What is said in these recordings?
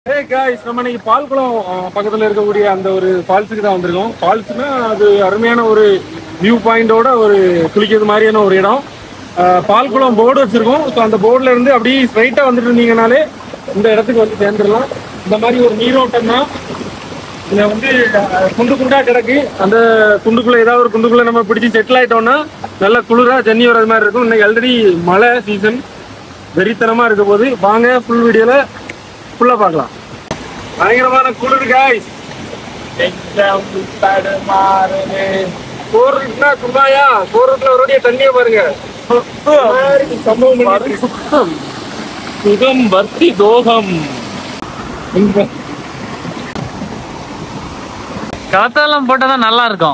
Hey guys நம்ம இன்னைக்கு பால்குளம் அஹ், பக்கத்துல இருக்கக்கூடிய அந்த ஒரு ஃபால்ஸுக்கு தான் வந்திருக்கோம் ஃபால்ஸ்னா அது அருமையான ஒரு வியூ பாயிண்டோட ஒரு குளிக்கிறது மாதிரியான ஒரு இடம் அஹ், பால்குளம் போர்டு வச்சிருக்கோம் ஸோ அந்த போர்டுல இருந்து அப்படியே ஸ்ட்ரைட்டா வந்துட்டு இருந்தீங்கனாலே இந்த இடத்துக்கு வந்து சேர்ந்துடலாம் இந்த மாதிரி ஒரு நீரோட்டம் தான் இதுல வந்து அஹ், குண்டு குண்டா கிடக்கு அந்த குண்டுக்குள்ள ஏதாவது ஒரு குண்டுக்குள்ள நம்ம பிடிச்சி செட்டில் ஆயிட்டோம்னா நல்ல குளிரா ஜன்னி வர்றது மாதிரி இருக்கும் இன்னைக்கு ஆல்ரெடி மழை சீசன் வெறித்தனமா இருக்க போது வாங்க ஃபுல் வீடியோல ஃபுல்லா பார்க்கலாம் பயங்கரமான குளிர் காய்ஸ் போறதுக்குன்னா சும்மாயா போறதுல ஒருடைய தண்ணியை பாருங்க சம்பவம் பண்ணிட்டு இருக்கு. சுத்தம் சுகம் வர்த்தி தோகம் காத்தாலம் போட்டாதான் நல்லா இருக்கும்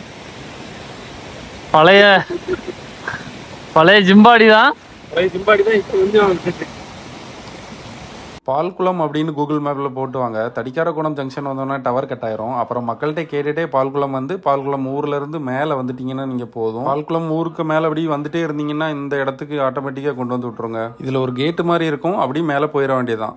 பழைய பழைய ஜிம்பாடி தான் பழைய சிம்பாடி தான் இப்போ கொஞ்சம் பால்குளம் அப்படின்னு கூகுள் மேப்பில் போட்டு வாங்க தடிக்காரகுளம் ஜங்ஷன் வந்தோன்னா டவர் கட் ஆயிரும் அப்புறம் மக்கள்கிட்ட கேட்டுட்டே பால்குளம் வந்து பால்குளம் ஊர்ல இருந்து மேலே வந்துட்டீங்கன்னா நீங்க போதும் பால்குளம் ஊருக்கு மேலே அப்படி வந்துட்டே இருந்தீங்கன்னா இந்த இடத்துக்கு ஆட்டோமேட்டிக்காக கொண்டு வந்து விட்டுருங்க இதுல ஒரு கேட்டு மாதிரி இருக்கும் அப்படியே மேலே போயிட வேண்டியதான்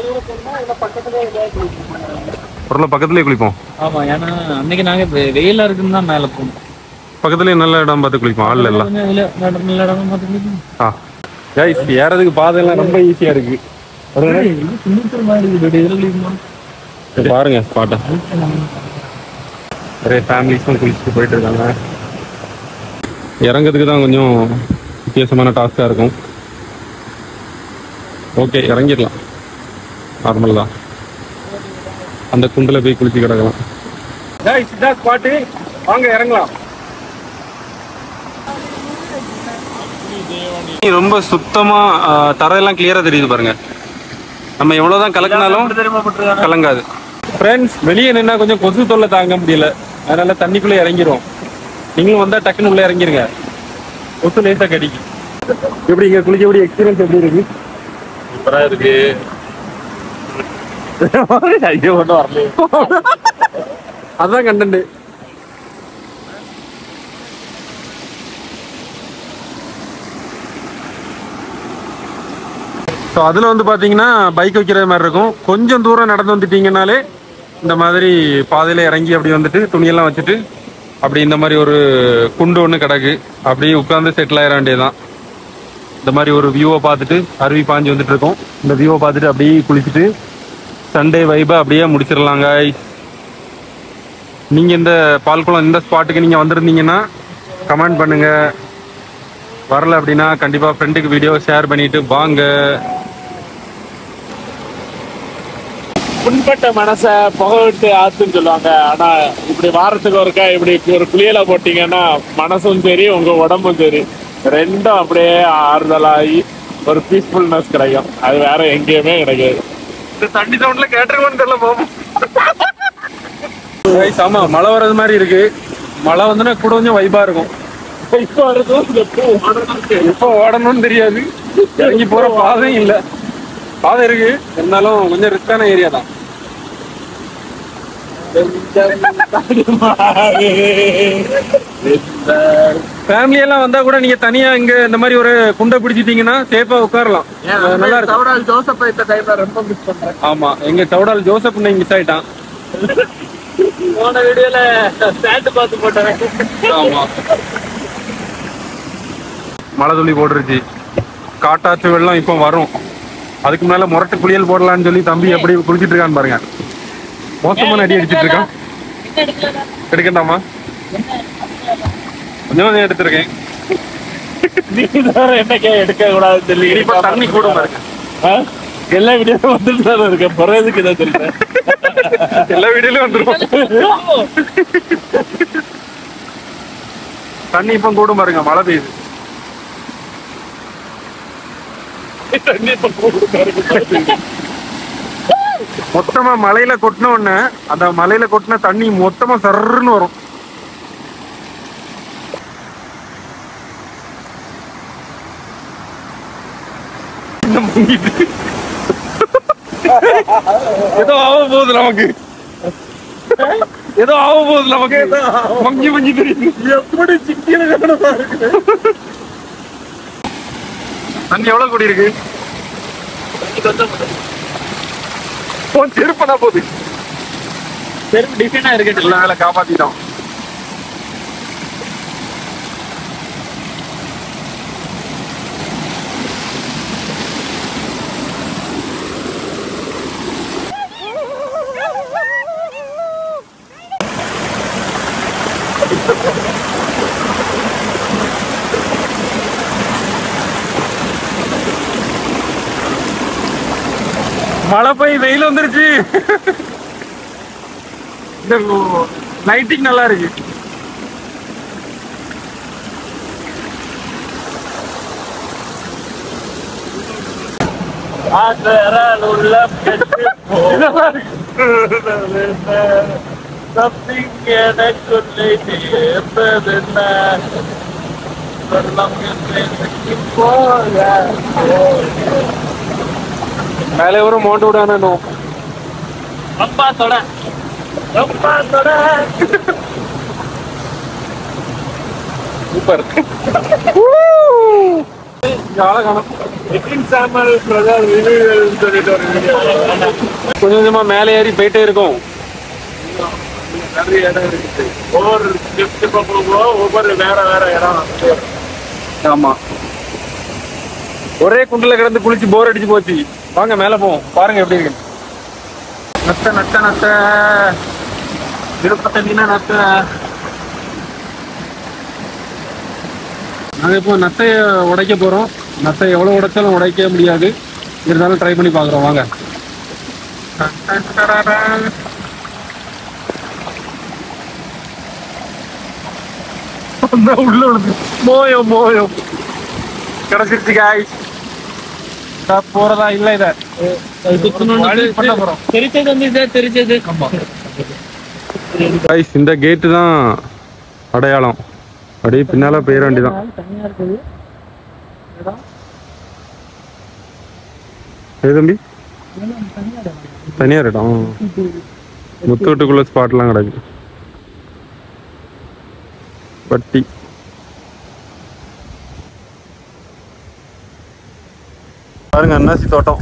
பொருளை பக்கத்துலேயே குளிப்போம் ஆமா ஏன்னா அன்னைக்கு நாங்க வெ- வெயிலா இருக்குன்னு தான் மேல போனோம் பக்கத்துலேயே நல்ல இடம் பார்த்து குளிப்போம் ஆள் எல்லாம் கொஞ்சம் வெளிய- நல்ல- நல்ல இடமா பார்த்து குளிக்கணும். ஆ கைஸ் ஏறதுக்கு பாதை எல்லாம் ரொம்ப ஈஸியா இருக்கு ஒரு ஏய், இது சின்னத்தூர் மாதிரி இருக்குது. இதுல குளிக்கணுமா? இங்க பாருங்க ஸ்பாட்டை நிறைய ஃபேமிலிஸும் குளிச்சுட்டு போயிட்டு இருக்காங்க இறங்கிறதுக்கு தான் கொஞ்சம் வித்தியாசமான டாஸ்காக இருக்கும் ஓகே இறங்கிடலாம் நார்மல் தான் அந்த குண்டில் போய் குளிச்சு கிடக்கலாம் இதான் ஸ்பாட்டு வாங்க இறங்கலாம் ரொம்ப சுத்தமா ஆஹ், தரையெல்லாம் கிளியரா தெரியுது பாருங்க நம்ம எவ்வளவுதான் கலக்கினாலும் தெரியுமா போட்டிருக்காங்க? கலங்காது ஃப்ரெண்ட்ஸ் வெளியே நின்னா கொஞ்சம் கொசு தொல்லை தாங்க முடியல அதனால தண்ணிக்குள்ள இறங்கிரும் நீங்களும் வந்தா டக்குன்னு உள்ள இறங்கிருங்க கொசு லேசா கடிக்கும் எப்படி இங்க குளிக்கக்கூடிய எக்ஸ்பீரியன்ஸ் எப்படி இருக்கு சூப்பரா இருக்கு ஐயோ ஒன்றும் வரலையே அதான் கண்டென்ட் ஸோ அதில் வந்து பார்த்தீங்கன்னா பைக் வைக்கிற மாதிரி இருக்கும் கொஞ்சம் தூரம் நடந்து வந்துட்டீங்கனாலே இந்த மாதிரி பாதையில் இறங்கி அப்படி வந்துட்டு துணியெல்லாம் வச்சுட்டு அப்படி இந்த மாதிரி ஒரு குண்டு ஒன்று கிடக்கு அப்படியே உட்காந்து செட்டில் ஆயிட வேண்டியதுதான் இந்த மாதிரி ஒரு வியூவை பார்த்துட்டு அருவி பாஞ்சு வந்துட்டு இருக்கோம் இந்த வியூவை பார்த்துட்டு அப்படியே குளிச்சுட்டு சண்டே வைபை அப்படியே முடிச்சிடலாங்க நீங்க இந்த பால்குளம் இந்த ஸ்பாட்டுக்கு நீங்க வந்திருந்தீங்கன்னா கமெண்ட் பண்ணுங்க வரல அப்படின்னா கண்டிப்பா ஃப்ரெண்டுக்கு வீடியோ ஷேர் பண்ணிட்டு வாங்க புண்பட்ட மனச புகை விட்டு ஆத்துன்னு சொல்லுவாங்க ஆனா இப்படி வாரத்துக்கு ஒருக்கா இப்படி ஒரு குளியல போட்டீங்கன்னா மனசும் சரி உங்க உடம்பும் சரி ரெண்டும் அப்படியே ஆறுதலாகி ஒரு பீஸ்ஃபுல்னஸ் கிடைக்கும் அது வேற எங்கேயுமே கிடைக்காது இந்த தண்ணி சவுண்ட்ல கேட்டுருவோன்னு தெரியல போவோம் ஆமா மழை வர்றது மாதிரி இருக்கு மழை வந்துன்னா கூட கொஞ்சம் வைபா இருக்கும் இப்போ வரைக்கும் எப்போ ஓடணும் எப்போ ஓடணும்னு தெரியாது இறங்கி போற பாதையும் இல்ல பாதை இருக்கு இருந்தாலும் கொஞ்சம் ரிஸ்கான ஏரியா தான் ஃபேமிலி எல்லாம் வந்தா கூட நீங்க தனியா இங்க இந்த மாதிரி ஒரு குண்டை பிடிச்சிட்டீங்கன்னா சேஃபா உட்காரலாம் நல்லா இருக்கும் சவுடால் ஜோசப் இந்த டைம்ல ரொம்ப மிஸ் பண்றேன் ஆமா எங்க சவுடால் ஜோசப் இன்னைக்கு மிஸ் ஆயிட்டான் போன வீடியோல ஸ்டாண்ட் பார்த்து போட்டேன் ஆமா மழை துளி போட்டுருச்சு காட்டாற்று வெள்ளம் இப்போ வரும் அதுக்கு முன்னால முரட்டு குளியல் போடலாம்னு சொல்லி தம்பி எப்படி குளிச்சிட்டு இருக்கான்னு பாருங்க மோசமான அடி அடிச்சிட்டு இருக்கான் எடுக்கண்டாமா கொஞ்சம் கொஞ்சம் எடுத்திருக்கேன் நீ வேற என்னக்கே எடுக்க கூடாதுன்னு சொல்லி இப்ப தண்ணி கூட பாருங்க ஆ? எல்லா வீடியோ வந்துட்டு தான் இருக்கேன் பிறகுக்கு இதை சொல்றேன் எல்லா வீடியோலயும் வந்துரும் தண்ணி இப்போ கூடும் பாருங்க மழை பெய்யுது தண்ணி இப்ப கூப்பிட்டு இருக்கு மொத்தமா மலையில கொட்டின உடனே அந்த மலையில கொட்டின தண்ணி மொத்தமா சர்ன்னு வரும் இந்த முங்கிட்டு. ஏதோ ஆக போகுது நமக்கு ஏதோ ஆக போகுது நமக்கு மங்கி மங்கி தெரியுது எப்படி சிக்கியில இருக்கு தண்ணி எவ்வளவு கூடி இருக்கு உன் செருப்பனா போகுது செருப்பு டிசைனா இருக்கட்டும் நல்ல வேலை காப்பாத்திட்டோம் மழை பெய் வெயில் வந்துருச்சு இந்த லைட்டிங் நல்லா இருக்கு ஆதரால் உள்ள பெற்று நல்லா இருக்கு something எனக்குள்ளே நேர்ந்ததென்ன வெள்ளம் என்னை போக மேலே ஒரு மோண்டு விடானோ அப்பா தொட அப்பா தொட சூப்பர் ஆளை காணும் எட்டின் சாமல் பிரதர் ரிவ்யூ சொல்லிட்டு ஒரு வீடியோ கொஞ்சம் கொஞ்சமா மேலே ஏறி போயிட்டே இருக்கும் நிறைய இடம் இருக்குது ஒவ்வொரு ஸ்டெப் ஸ்டெப்பா போகும்போது ஒவ்வொரு வேற வேற இடம் ஆமா ஒரே குண்டுல கிடந்து குளிச்சு போர் அடிச்சு போச்சு வாங்க மேல போவோம் பாருங்க எப்படி இருக்கு நத்த நத்த நத்த திருப்பத்த மீனா நத்த நாங்க இப்போ நத்தைய உடைக்க போறோம் நத்தை எவ்வளவு உடைச்சாலும் உடைக்க முடியாது இருந்தாலும் ட்ரை பண்ணி பாக்குறோம் வாங்க உள்ள விழுது மோயம் மோயம் கிடைச்சிருச்சு காய் போறதா இல்ல இத வழி பண்ண போறோம் தெரிச்சது வந்து இதே தெரிச்சது ஆமா கைஸ் இந்த கேட்டு தான் அடையாளம் அப்படியே பின்னால போயிட வேண்டியதான் தனியா இருக்குது ஏ தம்பி தனியார் இடம் முத்துவட்டுக்குள்ள ஸ்பாட்லாம் கிடக்கு பட்டி பாருங்க அன்னாசி தோட்டம்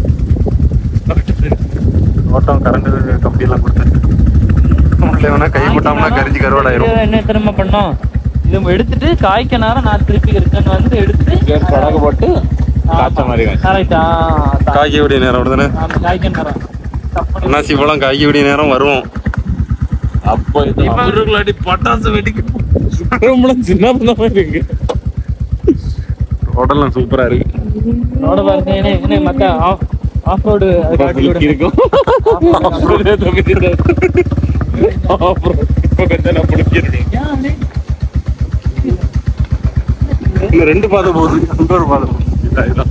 தோட்டம் கரண்ட் கம்பியெல்லாம் கொடுத்து உள்ள வேணா கை போட்டாமனா கரிஞ்சு கருவாடாயிரும் இதை என்ன திரும்ப பண்ணோம் இதை எடுத்துட்டு காய்க்க நேரம் நான் திருப்பி இருக்கேன்னு வந்து எடுத்து படகு போட்டு காய்ச்ச மாதிரி காய்ச்சி. கரெக்டா காய்க்க விடிய நேரம் தானே காய்க்க நேரம் தப்பு அன்னாசி பழம் காய்க்க விடிய நேரம் வருவோம் அப்போ இது அவர்களுடைய பட்டாசு வெடிக்க சின்ன பண்ண இருக்கு ரோடெல்லாம் சூப்பரா இருக்கு ரோட பாருங்க என்ன என்ன மத்த ஆஃப் ஆஃப் ரோடு அது காட்டி விடுங்க இருக்கும் அப்புறம் இப்போ கொஞ்சம் நான் பிடிக்கிறேன் இன்னும் ரெண்டு பாதை போகுது அங்க ஒரு பாதை போகுது இதான், இதான்.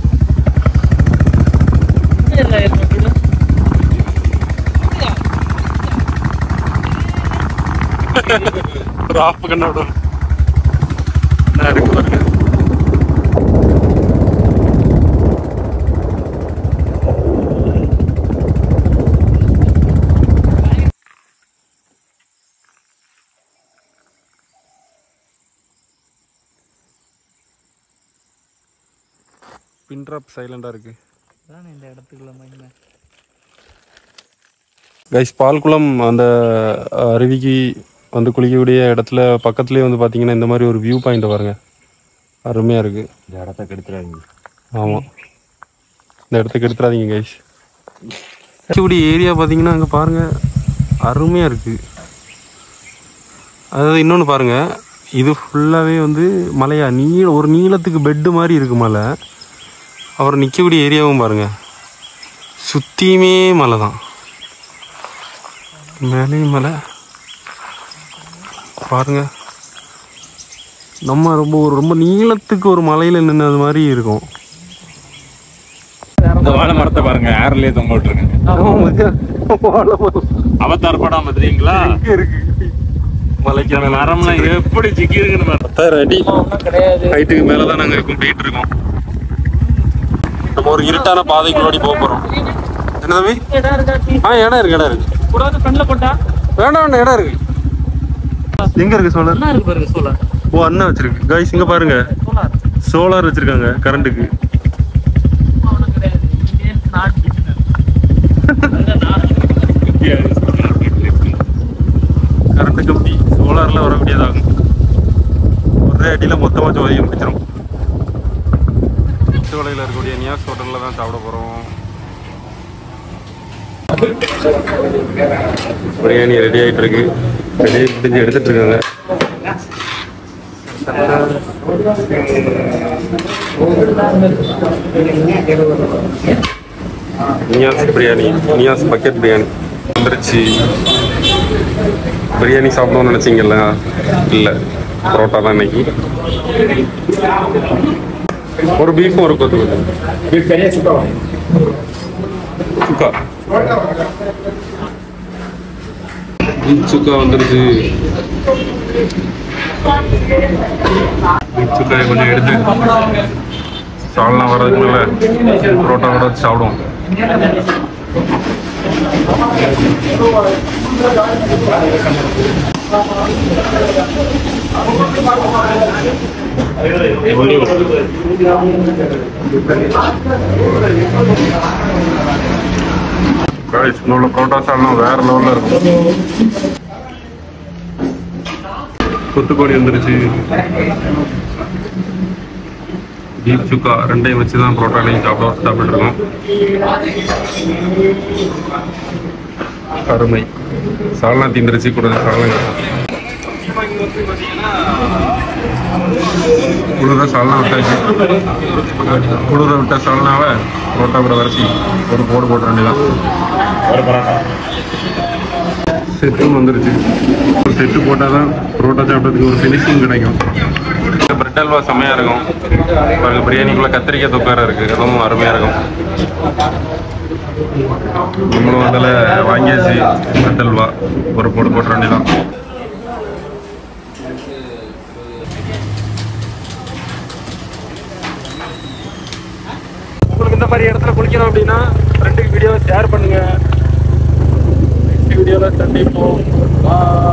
ஒரு ஆஃப் கண்ணோட என்ன இருக்கு பாருங்க பின் ட்ராப் சைலண்டா இருக்கு இந்த இடத்துக்குள்ள மகிமை கைஸ் பால்குளம் அந்த அஹ், அருவிக்கு வந்து குளிக்கக்கூடிய இடத்துல பக்கத்துலேயே வந்து பார்த்தீங்கன்னா இந்த மாதிரி ஒரு வியூ பாயிண்ட் பாருங்க அருமையாக இருக்குது இந்த இடத்த கெடுத்துறாங்க ஆமாம் இந்த இடத்துக்கு எடுத்துடாதீங்க கைஸ் குளிக்கக்கூடிய ஏரியா பார்த்தீங்கன்னா அங்கே பாருங்கள் அருமையாக இருக்குது அதாவது இன்னொன்று பாருங்கள் இது ஃபுல்லாகவே வந்து மலையா நீள ஒரு நீளத்துக்கு பெட்டு மாதிரி இருக்கு மலை அப்புறம் நிற்கக்கூடிய ஏரியாவும் பாருங்கள் சுற்றியுமே மலை தான் மேலேயும் மலை பாருங்க நம்ம ரொம்ப ஒரு ரொம்ப நீளத்துக்கு ஒரு மலையில் நின்னது மாதிரி இருக்கும் இந்த வாழை மரத்தை பாருங்க ஏர்லயே தொங்க விட்டுருங்க அவதார் படம் பாத்துறீங்களா மலைக்கு இந்த மரம்லாம் எப்படி சிக்கி இருக்குன்னு பாருங்க. பத்தாயிரம் அடி ஒன்றும் கிடையாது ஹைட்டுக்கு மேலே தான் நாங்கள் இருக்கும் போயிட்டு இருக்கோம் நம்ம ஒரு இருட்டான பாதைக்குள்ளாடி போக போகிறோம் என்ன தம்பி இடம் இருக்கா டீ ஆ இடம் இருக்கு இடம் இருக்கு கூட வந்து ஃப்ரெண்ட்ல போட்டா வேண்டாம் வேண்டாம் இடம் இருக்கு எங்க இருக்கு சோலார் என்ன இருக்கு பாருங்க சோலார் ஓ அண்ணா வச்சிருக்கு கைஸ் இங்க பாருங்க சோலார் சோலார் வச்சிருக்காங்க கரண்ட்டுக்கு ஒன்றும் கிடையாது இந்தியன் நாட் பிசினஸ் அடியில் மொத்தமாக ஜோதியம் பிடிச்சிரும் வலையில் இருக்கக்கூடிய நியாஸ் ஹோட்டலில் தான் சாப்பிட போகிறோம் பிரியாணி ரெடி ஆகிட்டு இருக்கு ரெடி பிடிஞ்சு எடுத்துட்டு இருக்காங்க நியாஸ் பிரியாணி நியாஸ் பக்கெட் பிரியாணி வந்துருச்சு பிரியாணி சாப்பிடணும்னு நினச்சிங்கல்ல இல்லை பரோட்டா தான் இன்னைக்கு ஒரு பீஃபும் ஒரு கொத்து சுக்கா பீஃப் சுக்கா வந்துருச்சு பீஃப் சுக்காயை கொஞ்சம் எடுத்து சால்னா வர்றதுக்கு மேலே பரோட்டா கூட வச்சு சாப்பிடுவோம் Guys, இங்க உள்ள பரோட்டா சால்னா வேற லெவல்ல இருக்கும் கொத்துக்கோழி வந்துருச்சு பீஃப் சுக்கா ரெண்டையும் வச்சு தான் பரோட்டாலையும் சாப்பிட சாப்பிட்டு இருக்கோம் அருமை சால்னா தீந்துருச்சு கூட சால்னா குளிர சால்னா விட்டாச்சு குளிர விட்ட சால்னாவை பரோட்டா கூட வரைச்சி ஒரு போடு போட்டு வேண்டியதான் ஒரு பரோட்டா செட்டும் வந்துருச்சு ஒரு செட்டு போட்டால் தான் பரோட்டா சாப்பிட்றதுக்கு ஒரு ஃபினிஷிங் கிடைக்கும் இந்த பிரெட் அல்வா செம்மையாக இருக்கும் பாருங்க பிரியாணிக்குள்ளே கத்திரிக்காய் தொக்கார இருக்குது அதுவும் அருமையாக இருக்கும் நம்மளும் அதில் வாங்கியாச்சு பிரெட் அல்வா ஒரு போடு போட்டு வேண்டியதான் உங்களுக்கு இந்த மாதிரி இடத்துல குளிக்கணும் அப்படின்னா ஃப்ரெண்டுக்கு வீடியோ ஷேர் பண்ணுங்க நெக்ஸ்ட் வீடியோவில் சந்திப்போம் Bye.